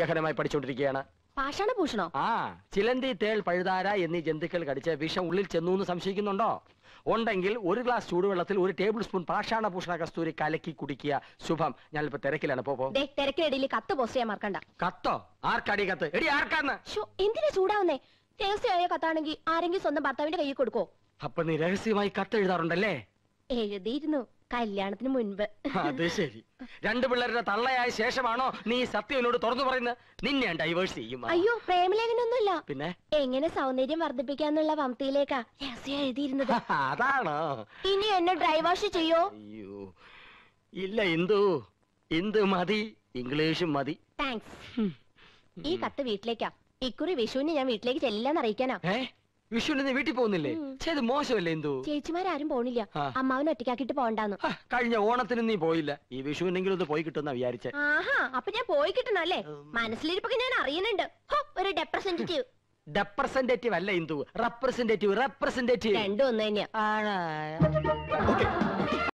ഗഹനമായി പഠിച്ചുകൊണ്ടിരിക്കുകയാണ് പാഷാണഭൂഷണോ ആ ചിലന്തി തേൾ പഴുതാര എന്നീ ജന്തുക്കൾ കടിച്ച വിഷം ഉള്ളിൽ ചെന്നു എന്ന് സംശയിക്കുന്നുണ്ടോ ഉണ്ടെങ്കിൽ ഒരു ഗ്ലാസ് ചൂടുവെള്ളത്തിൽ ഒരു ടേബിൾ സ്പൂൺ പാഷാണഭൂഷണ കസ്തൂരി കലക്കി കുടിക്കുക ശുഭം ഞാനിപ്പോ തിരക്കിലാണ് പോ പോ. ദേ തിരക്കിനിടയിൽ കത്ത് പോസ്റ്റ് ചെയ്യാൻ മറക്കണ്ട കത്തോ ആർക്കടി കത്ത് എടി ആർക്കാന്ന് ഷോ എന്തിനാ ചൂടാവുന്നേ രഹസ്യമായ കത്താണെങ്കിൽ ആരെങ്കിലും സ്വന്തം ഭർത്താവിന്റെ കയ്യിൽ കൊടുക്കോ അപ്പൊ നീ രഹസ്യമായി കത്ത് എഴുതാറുണ്ടല്ലേ എഴുതിയിരുന്നു കല്യാണത്തിന് മുൻപ് അത് ശരി രണ്ടു പിള്ളേരുടെ തള്ളയായ ശേഷമാണോ നീ ഈ സത്യം എന്നോട് തുറന്നു പറയുന്നത് നിന്നെ ഞാൻ ഡൈവേഴ്സ് ചെയ്യും അയ്യോ പ്രേമലേഖനൊന്നുമില്ല പിന്നെ എങ്ങനെ സൗന്ദര്യം വർദ്ധിപ്പിക്കാന്നുള്ള വംതിയിലേക്കാ രഹസ്യം എഴുതിയിരുന്നത് അതാണോ ഇനി എന്നെ ഡ്രൈവാഷ് ചെയ്യോ അയ്യോ ഇല്ല ഇന്ദു ഇന്ദു മതി ഇംഗ്ലീഷും മതി താങ്ക്സ് ഈ കത്ത് വീട്ടിലേക്കാ ഇക്കുറി വിഷുവിന് ഞാൻ വീട്ടിലേക്ക് ചെല്ലാന്ന് അറിയിക്കാനാ ഏ വിഷുവിന് നീ വീട്ടിൽ പോകുന്നില്ലേ ചെയ്ത് മോശമല്ലേ ഇന്ദു ചേച്ചിമാരും പോണില്ല ആ. അമ്മാവനെ ഒറ്റയ്ക്കാക്കിട്ട് പോണ്ടാന്ന് ഹ, കഴിഞ്ഞ ഓണത്തിന് നീ പോയില്ല ഈ വിഷുവിനെങ്കിലും ഒന്ന് പോയി കിട്ടുന്ന വിചാരിച്ചേ ആഹാ അപ്പൊ ഞാൻ പോയി കിട്ടണല്ലേ മനസ്സിലിരിപ്പൊക്കെ ഞാൻ അറിയുന്നുണ്ട് ഹോ, ഒരു റെപ്രസെന്റേറ്റീവ് റെപ്രസെന്റേറ്റീവ് അല്ല ഇന്ദു റെപ്രസെന്റേറ്റീവ് റെപ്രസെന്റേറ്റീവ് രണ്ടും ഒന്ന് തന്നെയാ ആണ് ഓക്കെ